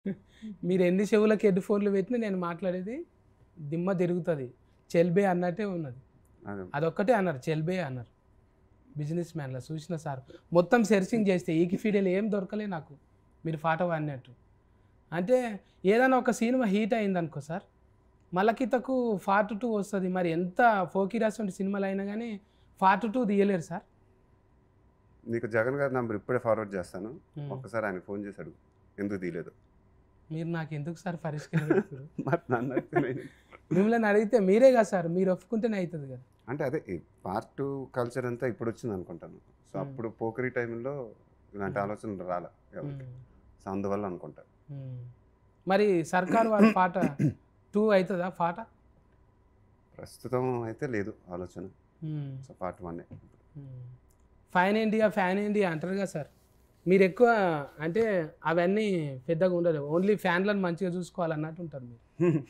మీరు ఎన్ని చెవులకు హెడ్ ఫోన్లు పెట్టినా నేను మాట్లాడేది దిమ్మ తిరుగుతుంది చెల్బే అన్నట్టే ఉన్నది అదే అదొక్కటే అన్నారు చెల్బే అన్నారు బిజినెస్ మ్యాన్లో చూసిన సార్ మొత్తం సెర్చింగ్ చేస్తే ఈకి ఫీడీలు ఏం దొరకలే నాకు మీరు పాట వాడినట్టు అంటే ఏదైనా ఒక సినిమా హీట్ అయింది అనుకో సార్ మలకితకు ఫార్ట్ టూ వస్తుంది మరి ఎంత ఫోకిరాస్ వంటి సినిమాలు అయినా కానీ ఫార్ట్ టూ తీయలేరు సార్ నీకు జగన్ గారి నంబర్ ఇప్పుడే ఫార్వర్డ్ చేస్తాను ఉమ్. ఒక్కసారి ఆయన ఫోన్ చేశాడు ఎందుకు తీయలేదు మీరు నాకు ఎందుకు సార్ పరిష్కరించారు మరి నన్ను అడిగితే నేను- మిమ్మల్ని అడిగితే మీరే కదా సార్ మీరు ఒప్పుకుంటేనే అవుతుంది కదా అంటే అదే ఈ పార్ట్ కల్చర్ అంతా ఇప్పుడు వచ్చింది అనుకుంటాను సో Hmm. అప్పుడు పోకరీ టైంలో ఇలాంటి ఆలోచనలు రాలే ఎవరికి. ఉమ్. సో అందువల్ల అనుకుంటా ఉమ్. మరి సర్కార్ వారి పాట టూ అవుతుందా పాట ప్రస్తుతం అయితే లేదు ఆలోచన um. So part one um. Fine India fan India అంటారు కదా సార్ మీరు ఎక్కువ అంటే అవన్నీ పెద్దగా ఉండదు ఓన్లీ ఫ్యాన్లను మంచిగా చూసుకోవాలన్నట్టు ఉంటారు మీరు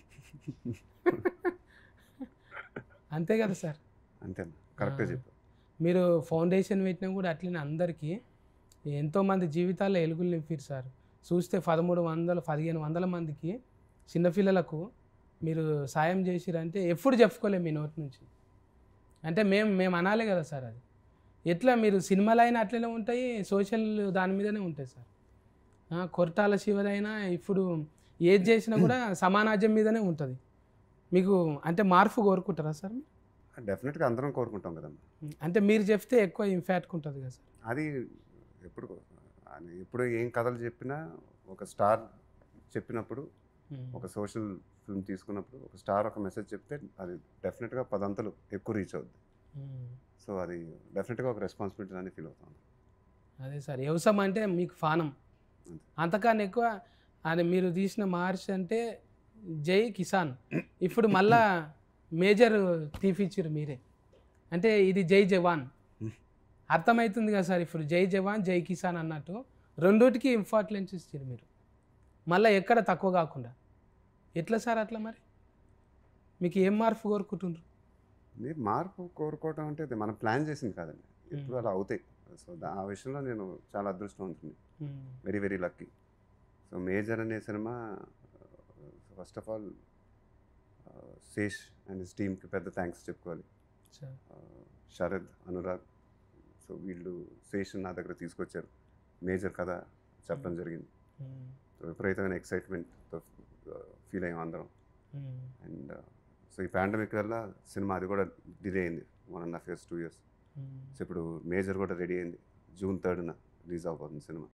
అంతే కదా సార్ అంతే కరెక్ట్గా Ah. చెప్పు మీరు ఫౌండేషన్ పెట్టినా కూడా అట్లనే అందరికీ ఎంతోమంది జీవితాల్లో ఎలుగులు నింపారు సార్ చూస్తే పదమూడు వందల పదిహేను వందల మందికి చిన్నపిల్లలకు మీరు సాయం చేసిరంటే ఎప్పుడు చెప్పుకోలేము మీ నోటి నుంచి అంటే మేము మేము అనాలి కదా సార్ అది ఎట్లా మీరు సినిమాలు అయినా అట్లనే ఉంటాయి సోషల్ దాని మీదనే ఉంటాయి సార్ ఆ, కొరటాల శివదైనా ఇప్పుడు ఏది చేసినా కూడా సమానాజ్యం మీదనే ఉంటుంది మీకు అంటే మార్పు కోరుకుంటారా సార్ మీరు? డెఫినెట్గా అందరం కోరుకుంటాం కదమ్మా అంటే మీరు చెప్తే ఎక్కువ ఇంపాక్ట్ ఉంటుంది కదా సార్ అది ఎప్పుడు అది ఎప్పుడు ఏం కథలు చెప్పినా ఒక స్టార్ చెప్పినప్పుడు ఒక సోషల్ ఫిల్మ్ తీసుకున్నప్పుడు ఒక స్టార్ ఒక మెసేజ్ చెప్తే అది డెఫినెట్గా పదంతలు ఎక్కువ రీచ్ అవుద్ది మ్మ్. సో అది డెఫినెట్గా ఒక రెస్పాన్సిబిలిటీ అని ఫీల్ అవుతాను అదే సార్ వ్యవసాయం అంటే మీకు ఫానం అంతే. అంతకన్నా ఎక్కువ అది మీరు తీసిన మహర్షి అంటే జై కిసాన్ ఇప్పుడు మళ్ళా మేజర్ తీపిచ్చారు మీరే అంటే ఇది జై జవాన్ అర్థమవుతుంది కదా సార్ ఇప్పుడు జై జవాన్ జై కిసాన్ అన్నట్టు రెండుటికి ఇంపార్టెన్స్ ఇచ్చారు మీరు మళ్ళీ ఎక్కడ తక్కువ కాకుండా ఎట్లా సార్ అట్లా మరి మీకు ఏం మార్పు కోరుకుంటున్నారు మీరు మార్పు కోరుకోవటం అంటే అది మనం ప్లాన్ చేసింది కాదండి ఎప్పుడు అలా అవుతాయి సో దా- ఆ విషయంలో నేను చాలా అదృష్టవంతుని hmm. Very very lucky so Major అనే సినిమా first of all Sesh and his టీమ్కి పెద్ద థ్యాంక్స్ చెప్పుకోవాలి సార్ ఆ, శరద్ అనురాగ్ సో వీళ్ళు శేష్ నా దగ్గర తీసుకొచ్చారు మేజర్ కథ చెప్పడం జరిగింది మ్మ్. సో విపరీతమైన ఎక్సైట్మెంట్తో ఫీల్ అయ్యాం అందరం మ్మ్. అండ్ సో ఈ పాండమిక్ వల్ల సినిమా అది కూడా డిలే అయింది one and half years two years hmm. So ఇప్పుడు మేజర్ కూడా రెడీ అయింది జూన్ థర్డ్న రిలీజ్ అవబోతుంది సినిమా